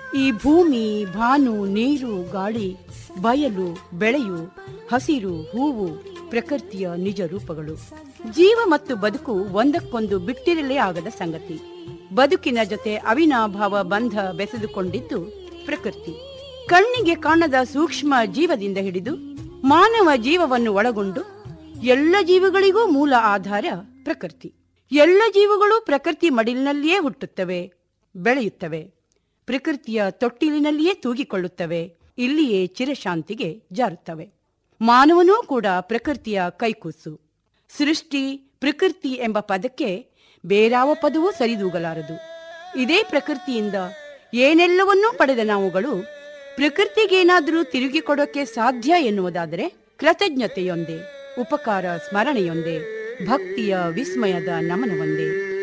ಈ ಭೂಮಿ ಭಾನು ನೀರು ಗಾಳಿ ಬಯಲು ಬೆಳೆಯು ಹಸಿರು ಹೂವು ಪ್ರಕೃತಿಯ ನಿಜ ರೂಪಗಳು ಜೀವ ಮತ್ತು ಬದುಕು ಒಂದಕ್ಕೊಂದು ಬಿಟ್ಟಿರಲೇ ಆಗದ ಸಂಗತಿ ಬದುಕಿನ ಜೊತೆ ಅವಿನಾಭಾವ ಬಂಧ ಬೆಸೆದುಕೊಂಡಿದ್ದು ಪ್ರಕೃತಿ ಕಣ್ಣಿಗೆ ಕಾಣದ ಸೂಕ್ಷ್ಮ ಜೀವದಿಂದ ಹಿಡಿದು ಮಾನವ ಜೀವವನ್ನು ಒಳಗೊಂಡು ಎಲ್ಲ ಜೀವಿಗಳಿಗೂ ಮೂಲ ಆಧಾರ ಪ್ರಕೃತಿ ಎಲ್ಲ ಜೀವಗಳು ಪ್ರಕೃತಿ ಮಡಿಲಿನಲ್ಲಿಯೇ ಹುಟ್ಟುತ್ತವೆ ಬೆಳೆಯುತ್ತವೆ ಪ್ರಕೃತಿಯ ತೊಟ್ಟಿಲಿನಲ್ಲಿಯೇ ತೂಗಿಕೊಳ್ಳುತ್ತವೆ ಇಲ್ಲಿಯೇ ಚಿರಶಾಂತಿಗೆ ಜಾರುತ್ತವೆ ಮಾನವನೂ ಕೂಡ ಪ್ರಕೃತಿಯ ಕೈಕೂಸು ಸೃಷ್ಟಿ ಪ್ರಕೃತಿ ಎಂಬ ಪದಕ್ಕೆ ಬೇರಾವ ಪದವೂ ಸರಿದೂಗಲಾರದು ಇದೇ ಪ್ರಕೃತಿಯಿಂದ ಏನೆಲ್ಲವನ್ನೂ ಪಡೆದ ನಾವುಗಳು ಪ್ರಕೃತಿಗೇನಾದರೂ ತಿರುಗಿ ಕೊಡೋಕೆ ಸಾಧ್ಯ ಎನ್ನುವುದಾದರೆ ಕೃತಜ್ಞತೆಯೊಂದೇ ಉಪಕಾರ ಸ್ಮರಣೆಯೊಂದೇ ಭಕ್ತಿಯ ವಿಸ್ಮಯದ ನಮನವೊಂದೇ